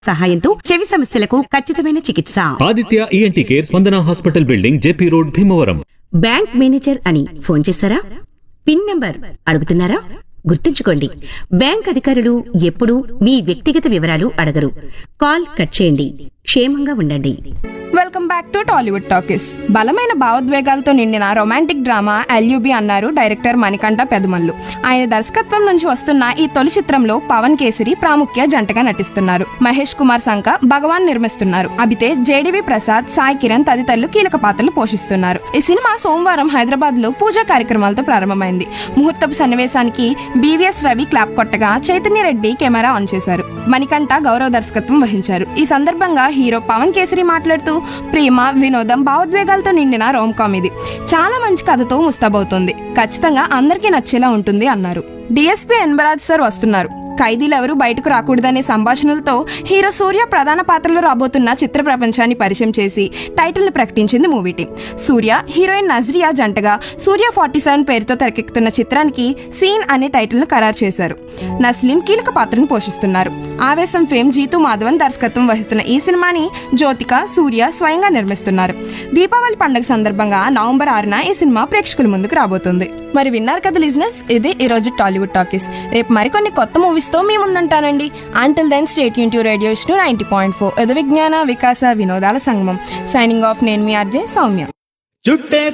సహాయంతో చెవి సమస్యలకు ఖచ్చితమైన చికిత్స Aditya ENT care Spandana hospital building JP road Bhimavaram bank manager అని ఫోన్ చేశారా పిన్ నంబర్ అడుగుతున్నారా గుర్తుంచుకోండి బ్యాంక్ అధికారులు ఎప్పుడూ మీ వ్యక్తిగత వివరాలు అడగరు కాల్ కట్ చేయండి క్షేమంగా ఉండండి welcome back to Tollywood talkies బలమైన భావోద్వేగాలతో నిండిన రొమాంటిక్ డ్రామా ఎల్యూబి అన్నారు డైరెక్టర్ మణికంఠ పెదమల్లు ఆయన దర్శకత్వం నుంచి వస్తున్న ఈ తొలి చిత్రంలో పవన్ కేసరి ప్రాముఖ్య జంటగా నటిస్తున్నారు మహేష్ కుమార్ సంక భగవాన్ నిర్మిస్తున్నారు అభితే జేడివి ప్రసాద్ సాయి కిరణ్ తదితరులు కీలక పాత్రలు పోషిస్తున్నారు ఈ సినిమా సోమవారం హైదరాబాద్ లో పూజా కార్యక్రమాలతో ప్రారంభమైంది ముహూర్తపు సన్నివేశానికి బీవీఎస్ రవి క్లాప్ కొట్టగా చైతన్య రెడ్డి కెమెరా ఆన్ చేశారు మణికంఠ గౌరవ దర్శకత్వం వహించారు ఈ సందర్భంగా హీరో పవన్ కేసరి మాట్లాడుతూ ప్రేమ వినోదం భావోద్వేగాలతో నిండిన రోమ్ కామ్ ఇది చాలా మంచి కథతో ముస్తాబవుతుంది ఖచ్చితంగా అందరికీ నచ్చేలా ఉంటుంది అన్నారు డిఎస్పీ ఎన్బరాజ్ సార్ వస్తున్నారు ఖైదీలు ఎవరు బయటకు రాకూడదనే సంభాషణలతో హీరో సూర్య ప్రధాన పాత్రలో రాబోతున్న చిత్ర ప్రపంచాన్ని పరిచయం చేసి టైటిల్ ని ప్రకటించింది movie team Surya heroine Nazriya జంటగా సూర్య ఫార్టీ సెవెన్ పేరుతో తెరకెక్కుతున్న చిత్రానికి సీన్ అనే టైటిల్ ను ఖరారు చేశారు నస్లిన్ కీలక పాత్రను పోషిస్తున్నారు ఆవేశం ఫేమ్ జీతు మాధవన్ దర్శకత్వం వహిస్తున్న ఈ సినిమాని జ్యోతిక సూర్య స్వయంగా నిర్మిస్తున్నారు దీపావళి పండుగ సందర్భంగా నవంబర్ ఆరున ఈ సినిమా ప్రేక్షకుల ముందుకు రాబోతుంది మరి విన్నారు కదా లిజినెస్ ఇది ఈ రోజు టాలీవుడ్ టాకీస్ రేపు మరికొన్ని కొత్త మూవీస్ తో మీ ముందుంటానండి అంటిల్ దెన్ స్టేట్ యూన్ to radio to ninety point four విజ్ఞాన వికాస వినోదాల సంగమం సైనింగ్ ఆఫ్ నేను మీ ఆర్జే సౌమ్య చుట్టే